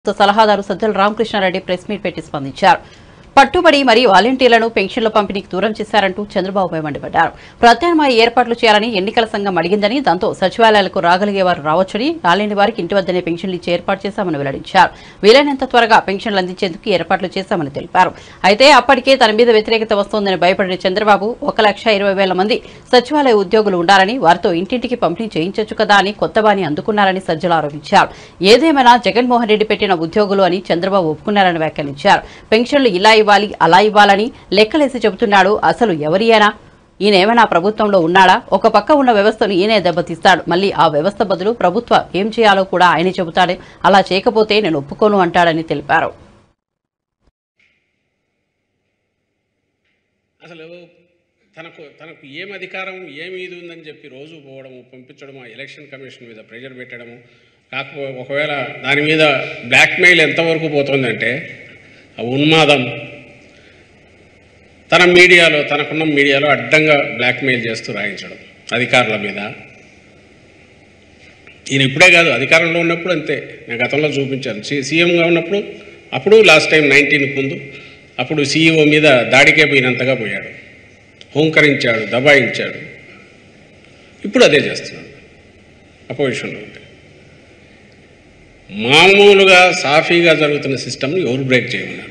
సలహాదారు Sajjala Ramakrishna Reddy press meet పెట్టి స్పందించారు పట్టుబడి మరియు వాలంటీర్లను పెన్షన్ల పంపిణీకి దూరం చేశారంటూ చంద్రబాబుపై మండిపడ్డారు ప్రత్యామ్నాయ ఏర్పాట్లు చేయాలని ఎన్నికల సంఘం అడిగిందని దాంతో సచివాలయాలకు రాగలిగే వారు రావచ్చని రాలేని వారికి ఇంటి వద్దనే పెన్షన్లు ఇచ్చి ఏర్పాటు చేశామని వెల్లడించారు వీలైనంత త్వరగా పెన్షన్లు అందించేందుకు ఏర్పాట్లు చేశామని తెలిపారు అయితే అప్పటికే తన మీద వ్యతిరేకత వస్తోందని భయపడిన చంద్రబాబు ఒక లక్ష ఇరవై వేల మంది సచివాలయ ఉద్యోగులు ఉండాలని వారితో ఇంటింటికి పంపిణీ చేయించొచ్చు కదా అని కొత్త బాని అందుకున్నారని సజ్జల ఆరోపించారు ఏదేమైనా జగన్మోహన్ రెడ్డి పెట్టిన ఉద్యోగులు అని చంద్రబాబు ఒప్పుకున్నారని వ్యాఖ్యానించారు పెన్షన్లు ఇలా ఇవ్వాలి అలా ఇవ్వాలని లెక్కలేసి చెబుతున్నాడు అసలు ఎవరియనా ఈయనేమైనా ప్రభుత్వంలో ఉన్నాడా ఒక పక్క ఉన్న వ్యవస్థను ఈయనే దెబ్బతీస్తాడు మళ్ళీ ఆ వ్యవస్థ బదులు ప్రభుత్వం ఏం చేయాలో కూడా ఆయనే చెబుతాడు అలా చేయకపోతే నేను ఒప్పుకోను అంటాడని తెలిపారు అసలు తనకు తనకు ఏం అధికారం ఏమి ఇది ఉందని చెప్పి రోజు పోవడము పంపించడము ఆ ఎలక్షన్ కమిషన్ మీద ప్రెషర్ పెట్టడము కాకపోతే ఒకవేళ దాని మీద బ్లాక్మెయిల్ ఎంతవరకు పోతుందంటే ఆ ఉన్మాదం తన మీడియాలో తనకున్న మీడియాలో అడ్డంగా బ్లాక్మెయిల్ చేస్తూ రాయించడం అధికారుల మీద ఈయన ఇప్పుడే కాదు అధికారంలో ఉన్నప్పుడు అంతే నేను గతంలో చూపించాను సి సీఎంగా ఉన్నప్పుడు అప్పుడు లాస్ట్ టైం నైన్టీన్కి ముందు అప్పుడు సీఈఓ మీద దాడికే పోయినంతగా పోయాడు హోంకరించాడు దబాయించాడు ఇప్పుడు అదే చేస్తున్నాడు అపోజిషన్లో ఉంటే మామూలుగా సాఫీగా జరుగుతున్న సిస్టమ్ని ఎవరు బ్రేక్ చేయమన్నారు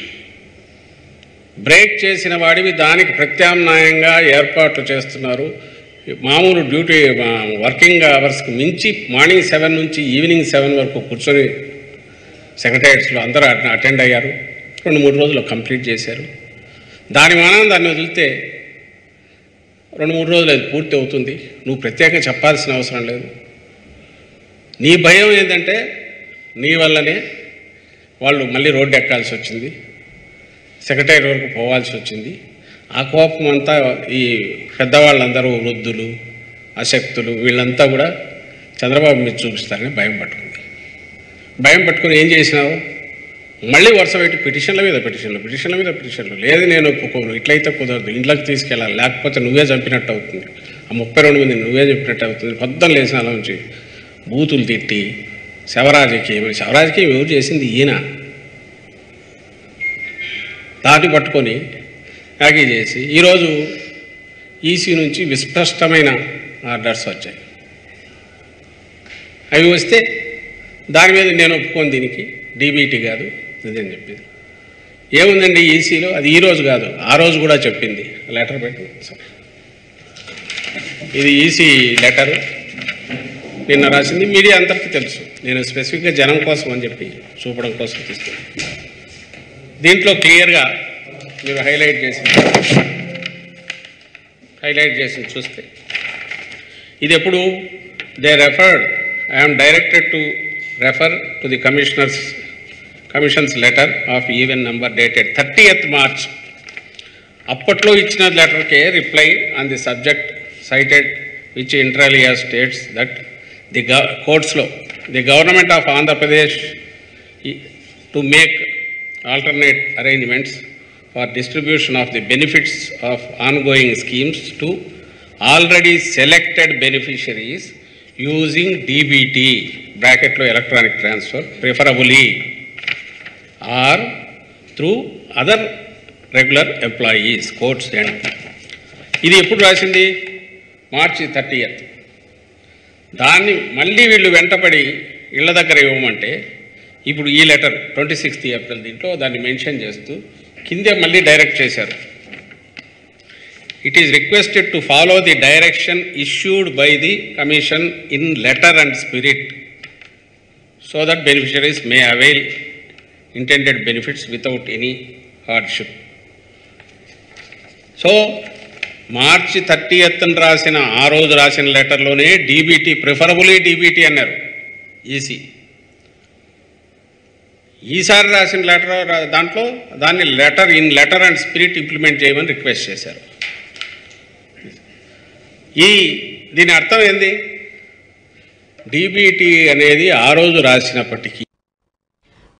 బ్రేక్ చేసిన వాడివి దానికి ప్రత్యామ్నాయంగా ఏర్పాట్లు చేస్తున్నారు మామూలు డ్యూటీ ఆ, వర్కింగ్ అవర్స్కి మించి మార్నింగ్ సెవెన్ నుంచి ఈవినింగ్ సెవెన్ వరకు కూర్చొని సెక్రటరియట్స్లో అందరూ అట- అటెండ్ అయ్యారు రెండు మూడు రోజులు కంప్లీట్ చేశారు దాని మానం దాన్ని వదిలితే రెండు మూడు రోజులు అది పూర్తి అవుతుంది నువ్వు ప్రత్యేకంగా చెప్పాల్సిన అవసరం లేదు నీ భయం ఏంటంటే నీ వల్లనే వాళ్ళు మళ్ళీ రోడ్డు ఎక్కాల్సి వచ్చింది సెక్రటరీ వరకు పోవాల్సి వచ్చింది ఆ కోపం అంతా ఈ పెద్దవాళ్ళందరూ వృద్ధులు అశక్తులు వీళ్ళంతా కూడా చంద్రబాబు మీద చూపిస్తారని భయం పట్టుకుంది భయం పట్టుకుని ఏం చేసినావు మళ్ళీ వరుస పెట్టి పిటిషన్ల మీద పిటిషన్లు పిటిషన్ల మీద పిటిషన్లు లేదు నేను ఒప్పుకోను ఇట్లయితే కుదరదు ఇంట్లోకి తీసుకెళ్ళాలి లేకపోతే నువ్వే చంపినట్టు అవుతుంది ఆ ముప్పై రెండు మంది నువ్వే చెప్పినట్టు అవుతుంది పొద్దున్న లేచిన అలా నుంచి బూతులు తిట్టి శవరాజకీయం శవరాజకీయం ఎవరు చేసింది ఈయన దాటి పట్టుకొని యాగీ చేసి ఈరోజు ఈసీ నుంచి విస్పష్టమైన ఆర్డర్స్ వచ్చాయి అవి వస్తే దాని మీద నేను ఒప్పుకోను దీనికి డీబీటీ కాదు ఇదని చెప్పింది ఏముందండి ఈసీలో అది ఈ రోజు కాదు ఆ రోజు కూడా చెప్పింది లెటర్ పెట్టు సార్ ఇది ఈసీ లెటర్ నిన్న రాసింది మీడియా అందరికీ తెలుసు నేను స్పెసిఫిక్గా జనం కోసం అని చెప్పి చూపడం కోసం తీసుకున్నాను దీంట్లో క్లియర్గా మీరు హైలైట్ చేసింది హైలైట్ చేసింది చూస్తే ఇది ఎప్పుడు they referred I'm directed to refer to the commissioners commissions letter of even number dated thirtieth March అప్పట్లో ఇచ్చిన లెటర్కే reply on the subject cited which inter alia states that the గ కోర్ట్స్లో the government of Andhra Pradesh to make alternate arrangements for distribution of the benefits of ongoing schemes to already selected beneficiaries using DBT bracket లో electronic transfer preferably or through other regular employees courts and ఇది ఎప్పుడు రాసింది మార్చి thirtieth దాన్ని మళ్ళీ వీళ్ళు వెంటపడి ఇళ్ళ దగ్గర ఇవ్వమంటే ఇప్పుడు ఈ లెటర్ ట్వంటీ సిక్స్త్ ఏప్రిల్ దీంట్లో దాన్ని మెన్షన్ చేస్తూ కిందే మళ్ళీ డైరెక్ట్ చేశారు it is requested to follow the direction issued by the commission in letter and spirit so that beneficiaries may avail intended benefits without any hardship so March thirty ఎత్తున రాసిన ఆ రోజు రాసిన లెటర్లోనే డీబీటీ ప్రిఫరబులీ డీబీటీ అన్నారు EC ఈసారి రాసిన letter దాంట్లో దాన్ని letter in letter and spirit implement చేయమని రిక్వెస్ట్ చేశారు ఈ దీని అర్థం ఏంది డీబీటీ అనేది ఆ రోజు రాసినప్పటికీ